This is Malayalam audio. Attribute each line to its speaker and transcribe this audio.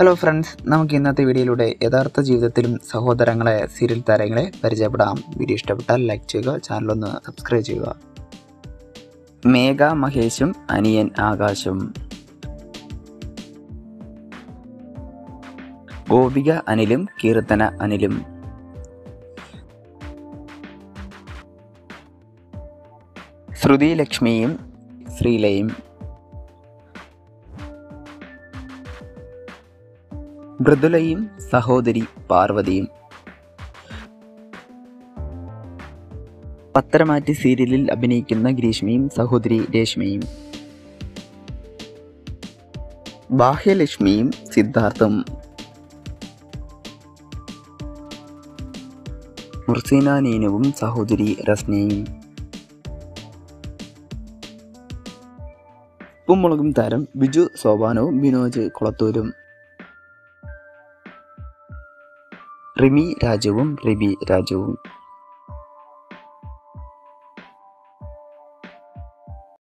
Speaker 1: ഹലോ ഫ്രണ്ട്സ് നമുക്ക് ഇന്നത്തെ വീഡിയോയിലൂടെ യഥാർത്ഥ ജീവിതത്തിലും സഹോദരങ്ങളെ സീരിയൽ താരങ്ങളെ പരിചയപ്പെടാം വീഡിയോ ഇഷ്ടപ്പെട്ടാൽ ലൈക്ക് ചെയ്യുക ചാനലൊന്ന് സബ്സ്ക്രൈബ് ചെയ്യുക മേഘ മഹേഷും അനിയൻ ആകാശും ഗോപിക അനിലും കീർത്തന അനിലും ശ്രുതി ലക്ഷ്മിയും ശ്രീലയും മൃദുലയും സഹോദരി പാർവതിയും പത്തരമാറ്റി സീരിയലിൽ അഭിനയിക്കുന്ന ഗ്രീഷ്മയും സഹോദരി രേഷ്മയും ബാഹ്യലക്ഷ്മിയും സിദ്ധാർത്ഥും മുർസീന നീനുവും സഹോദരി റസ്നയും ഉപ്പുമുളകും താരം ബിജു സോപാനവും ബിനോജ് കുളത്തൂരും റിമി രാജുവും റിബി രാജുവും